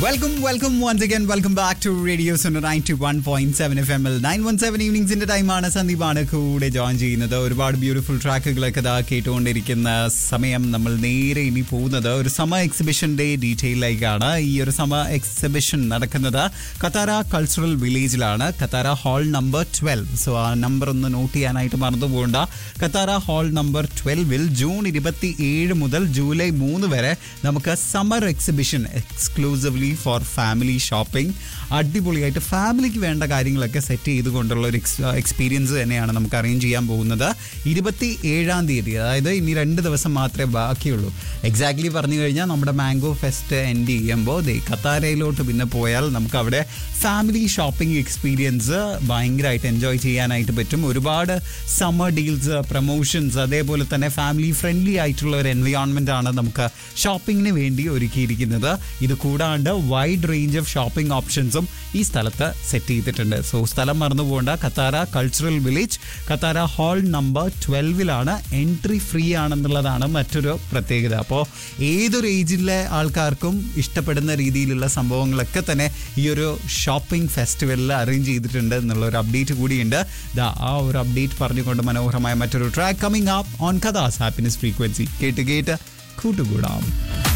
welcome welcome once again welcome back to radio Suno ninety one point seven F M L nine one seven ഈവനിങ്സിന്റെ ടൈമാണ് സന്ദീപാണ് കൂടെ join ചെയ്യുന്നത് ഒരുപാട് beautiful ട്രാക്കുകളൊക്കെ ഇതാ കേട്ടുകൊണ്ടിരിക്കുന്ന സമയം നമ്മൾ നേരെ ഇനി പോകുന്നത് ഒരു സമ എക്സിബിഷന്റെ ഡീറ്റെയിലേക്കാണ് ഈ ഒരു സമ എക്സിബിഷൻ നടക്കുന്നത് കത്താര കൾച്ചറൽ വില്ലേജിലാണ് Katara hall number twelve so ആ നമ്പർ ഒന്ന് നോട്ട് ചെയ്യാനായിട്ട് മറന്നു പോകണ്ട കത്താര ഹാൾ നമ്പർ ട്വൽവിൽ ജൂൺ ഇരുപത്തി ഏഴ് മുതൽ ജൂലൈ മൂന്ന് വരെ നമുക്ക് summer exhibition exclusively for family shopping അടിപൊളിയായിട്ട് ഫാമിലിക്ക് വേണ്ട കാര്യങ്ങളൊക്കെ സെറ്റ് ചെയ്തുകൊണ്ടുള്ള ഒരു എക്സ്പീരിയൻസ് തന്നെയാണ് നമുക്ക് അറേഞ്ച് ചെയ്യാൻ പോകുന്നത് ഇരുപത്തി ഏഴാം തീയതി അതായത് ഇനി രണ്ട് ദിവസം മാത്രമേ ബാക്കിയുള്ളൂ എക്സാക്ട്ലി പറഞ്ഞു കഴിഞ്ഞാൽ നമ്മുടെ മാംഗോ ഫെസ്റ്റ് എൻഡ് ചെയ്യുമ്പോൾ ദേ കത്താരയിലോട്ട് പിന്നെ പോയാൽ നമുക്ക് അവിടെ ഫാമിലി ഷോപ്പിംഗ് എക്സ്പീരിയൻസ് ഭയങ്കരമായിട്ട് എൻജോയ് ചെയ്യാനായിട്ട് പറ്റും ഒരുപാട് സമ്മർ ഡീൽസ് പ്രൊമോഷൻസ് അതേപോലെ തന്നെ ഫാമിലി ഫ്രണ്ട്ലി ആയിട്ടുള്ള ഒരു എൻവയോൺമെന്റ് ആണ് നമുക്ക് ഷോപ്പിങ്ങിന് വേണ്ടി ഒരുക്കിയിരിക്കുന്നത് ഇത് കൂടാണ്ട് വൈഡ് റേഞ്ച് ഓഫ് ഷോപ്പിംഗ് ഓപ്ഷൻസും ഈ സ്ഥലത്ത് സെറ്റ് ചെയ്തിട്ടുണ്ട് സോ സ്ഥലം മറന്നു പോകേണ്ട Katara cultural village Katara hall number ട്വൽവിലാണ് എൻട്രി ഫ്രീ ആണെന്നുള്ളതാണ് മറ്റൊരു പ്രത്യേകത അപ്പോൾ ഏതൊരു ഏജിലെ ആൾക്കാർക്കും ഇഷ്ടപ്പെടുന്ന രീതിയിലുള്ള സംഭവങ്ങളൊക്കെ തന്നെ ഈ ഒരു ഷോപ്പിംഗ് ഫെസ്റ്റിവലിൽ അറേഞ്ച് ചെയ്തിട്ടുണ്ട് എന്നുള്ള ഒരു അപ്ഡേറ്റ് കൂടിയുണ്ട് ദാ ആ ഒരു അപ്ഡേറ്റ് പറഞ്ഞുകൊണ്ട് മനോഹരമായ മറ്റൊരു ട്രാക്ക് കമ്മിങ് അപ്പ് ഓൺ കഥാസ് ഹാപ്പിനെസ് ഫ്രീക്വൻസി കേട്ട് കേട്ട് കൂട്ടുകൂടാം